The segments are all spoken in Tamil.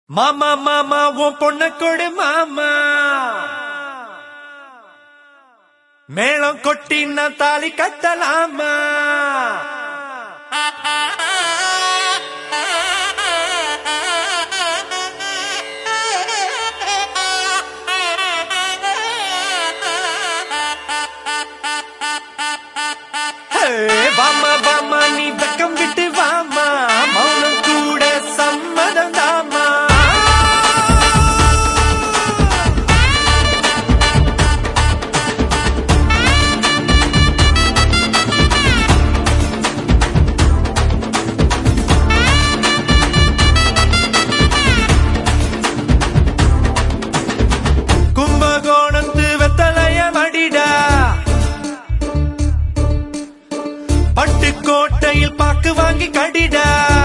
மாமா மாமா உன் பொண்ண கொடு மாமா மேளம் கொட்டி நான் தாலி கட்டலாமா ஹே, வாமா வாமா நீ வெக்கம் விட்டு வாமா மௌனம் கூட சம்மதம் தாமா கும்பகோணத்து வெத்தலைய மடிடா பட்டுக்கோட்டையில் பாக்கு வாங்கி கடிடா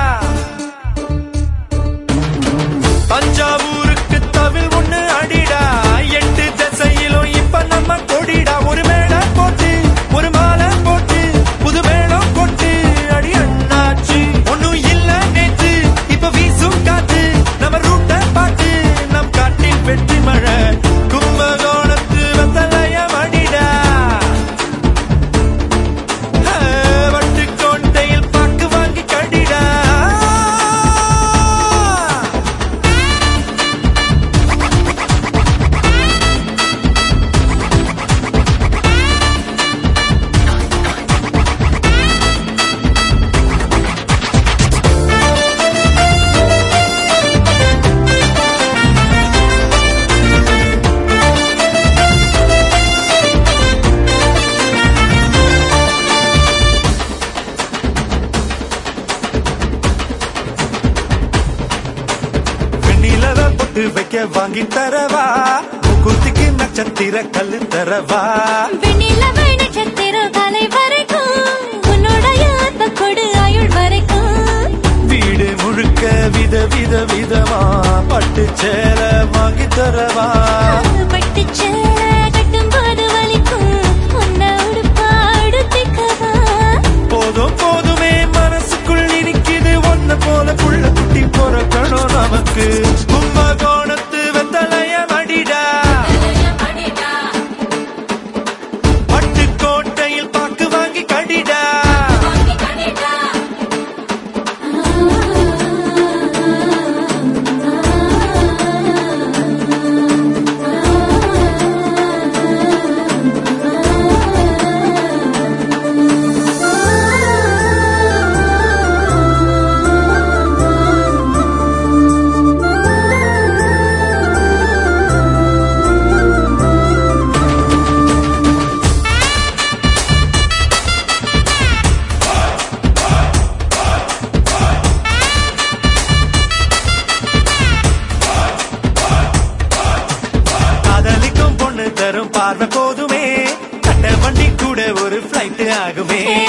தஞ்சாவூருக்கு தவில் ஒண்ணு அடிடா எட்டு திசையிலும் இப்ப நம்ம கொடிடா ஒரு மேடை போட்டு ஒரு மாலை போட்டு புது மேளம் கொட்டு அடி அண்ணாச்சு ஒண்ணும் இல்ல நேத்து இப்ப வீசும் காத்து நம்ம ரூட்ட பாட்டு நம் காட்டில் வெற்றி மழை கும்பகோணத்து வெத்தலைய மடிடா வட்டுக்கோட்டையில் பாக்கு வாங்கி கடிடா வெண்ணிலவ பொட்டு வைக்க வாங்கி தரவா குத்திக்கு நட்சத்திர கல்லு தரவா வெண்ணிலவை நட்சத்திர காலை வரைக்கும் உன்னுடைய அன்பு கொடு ஆயுள் வரைக்கும் வீடு முழுக்க வித வித விதமா பட்டு சேல வாங்கி தரவா பட்டுச் சேலை கட்டும்போது வலிக்கும் உன்னை உடுப்பா உடுத்திக்கவா போதும் போதுமே மனசுக்குள் இனிக்குது ஒன்ன போல புள்ள குட்டி பொறக்கணும் நமக்கு கும்பகோணத்து வெத்தலைய மடிடா பட்டுக்கோட்டையில் பாக்கு வாங்கி கடிடா காதலிக்கும் பொண்ணு தரும் பார்வை போதுமே கட்ட வண்டி கூட ஒரு பிளைட் ஆகுமே